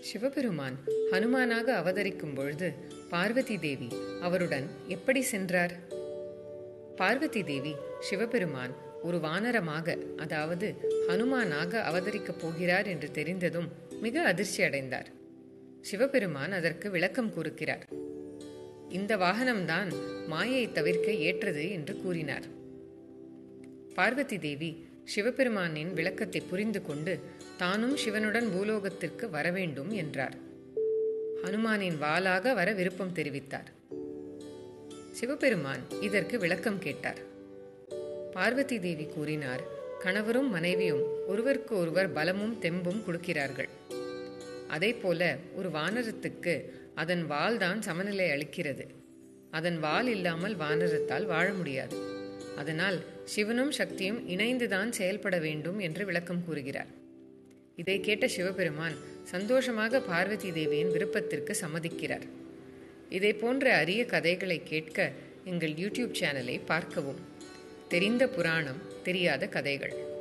சிவபெருமான் ஹனுமானாக அவதரிக்கும் பொழுது பார்வதி தேவி அவருடன் எப்படி சென்றார் பார்வதி தேவி சிவபெருமான் ஒரு வானரமாக அதாவது ஹனுமானாக அவதரிக்கப் போகிறார் என்று தெரிந்ததும் மிக அதிர்ச்சி அடைந்தார் சிவபெருமான் அதற்கு விளக்கம் கூறுகிறார் இந்த வாகனம்தான் மாயை தவிர்க்க ஏற்றது என்று கூறினார் பார்வதி தேவி சிவபெருமானின் விளக்கத்தை புரிந்து கொண்டு தானும் சிவனுடன் பூலோகத்திற்கு வரவேண்டும் என்றார் ஹனுமானின் வாளாக வர விருப்பம் தெரிவித்தார் சிவபெருமான் இதற்கு விளக்கம் கேட்டார் பார்வதி தேவி கூறினார் கணவரும் மனைவியும் ஒருவருக்கு ஒருவர் பலமும் தெம்பும் கொடுக்கிறார்கள் அதே போல ஒரு வானரத்துக்கு அதன் வால் தான் சமநிலை அளிக்கிறது அதன் வால் இல்லாமல் வானரத்தால் வாழ முடியாது அதனால் சிவனும் சக்தியும் இணைந்துதான் செயல்பட வேண்டும் என்று விளக்கம் கூறுகிறார் இதை கேட்ட சிவபெருமான் சந்தோஷமாக பார்வதி தேவியின் விருப்பத்திற்கு சம்மதிக்கிறார் இதை போன்ற அரிய கதைகளை கேட்க எங்கள் யூடியூப் சேனலை பார்க்கவும் தெரிந்த புராணம் தெரியாத கதைகள்